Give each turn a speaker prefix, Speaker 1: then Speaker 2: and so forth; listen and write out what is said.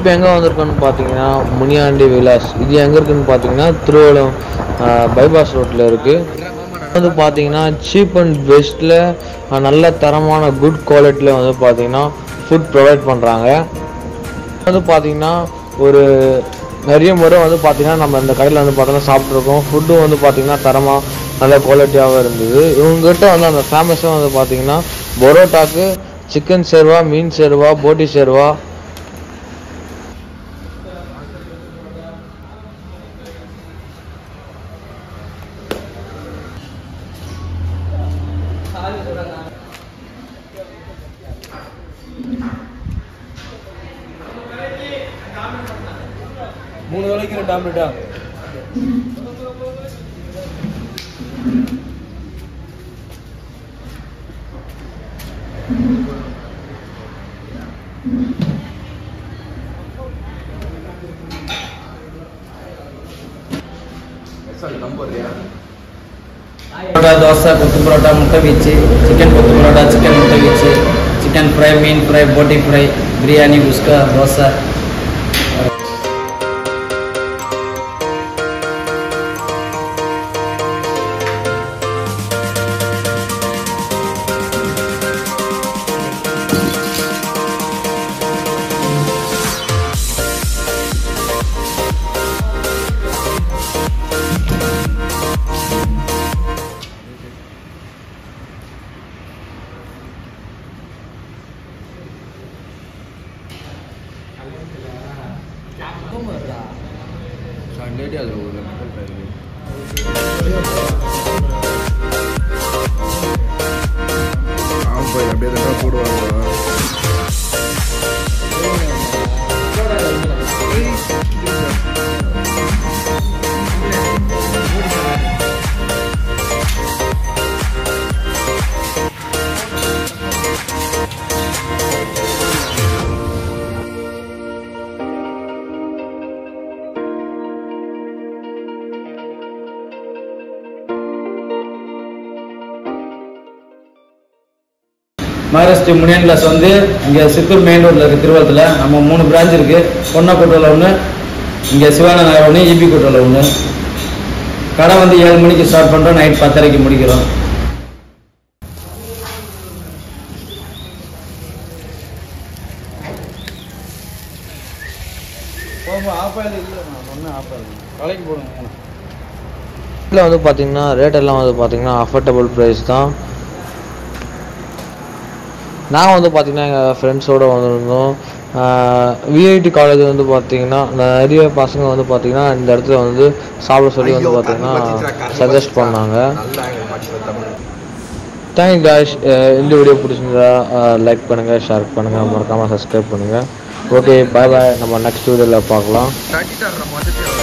Speaker 1: இப்போ எங்கே வந்திருக்கோன்னு பார்த்தீங்கன்னா முனியாண்டி விலாஸ் இது எங்கே இருக்குன்னு பார்த்தீங்கன்னா திருவள்ளம் பைபாஸ் ரோட்டில் இருக்குது வந்து பார்த்தீங்கன்னா சீப் அண்ட் பெஸ்ட்டில் நல்ல தரமான குட் குவாலிட்டியில் வந்து பார்த்தீங்கன்னா ஃபுட் ப்ரொவைட் பண்ணுறாங்க வந்து பார்த்தீங்கன்னா ஒரு நிறைய முறை வந்து பார்த்தீங்கன்னா நம்ம இந்த கடையில் வந்து பார்த்தீங்கன்னா சாப்பிட்ருக்கோம் ஃபுட்டும் வந்து பார்த்தீங்கன்னா தரமாக நல்ல குவாலிட்டியாகவும் இருந்தது இவங்ககிட்ட வந்து அந்த ஃபேமஸும் வந்து பார்த்தீங்கன்னா பரோட்டாக்கு சிக்கன் சேர்வா மீன் சேர்வா போட்டி சேர்வா
Speaker 2: மூணு வேலைக்கு ரெண்டு ஆம்லெட்டா
Speaker 3: பரோட்டா தோசை கொத்து பரோட்டா முட்டை வீச்சு சிக்கன் கொத்து பரோட்டா சிக்கன் முட்டை வீச்சு சிக்கன் ஃப்ரை மீன் ஃப்ரை போட்டி ஃப்ரை பிரியாணி குஸ்கா தோசை
Speaker 4: அப்படியே தான் போடுவாங்க
Speaker 3: மகாராஷ்டிரி முனியன் கிளாஸ் வந்து இங்கே சித்தூர் மெயின் ரோட்டில் இருக்குது திருவள்ளத்தில் நம்ம மூணு பிரான்ச் இருக்குது பொன்னக்கோட்டையில் ஒன்று இங்கே சிவானநகர் ஒன்று ஈபி கோட்டையில் ஒன்று கடை வந்து ஏழு மணிக்கு ஸ்டார்ட் பண்ணுறோம் நைட் பத்தரைக்கு முடிக்கிறோம்
Speaker 2: ஆஃப் ஆயில் இல்லை நான் ஒன்றும் ஆஃப் ஆயில் கலைக்கு போடுங்க
Speaker 1: இதில் வந்து பார்த்தீங்கன்னா ரேட் எல்லாம் வந்து பார்த்தீங்கன்னா அஃபோர்டபுள் ப்ரைஸ் தான் நாங்கள் வந்து பார்த்தீங்கன்னா எங்கள் ஃப்ரெண்ட்ஸோடு வந்திருந்தோம் விஐடி காலேஜ் வந்து பார்த்தீங்கன்னா நிறைய பசங்க வந்து பார்த்தீங்கன்னா இந்த இடத்துல வந்து சாப்பிட சொல்லி வந்து பார்த்தீங்கன்னா சஜஸ்ட் பண்ணாங்க தேங்க் காய்ஸ் இந்த வீடியோ பிடிச்சிருந்தா லைக் பண்ணுங்கள் ஷேர் பண்ணுங்கள் மறக்காமல் சப்ஸ்கிரைப் பண்ணுங்கள் ஓகே பாய் பாய் நம்ம நெக்ஸ்ட் வீடியோவில் பார்க்கலாம்
Speaker 4: தட்டிட்டாரு நம்ம வந்துட்டு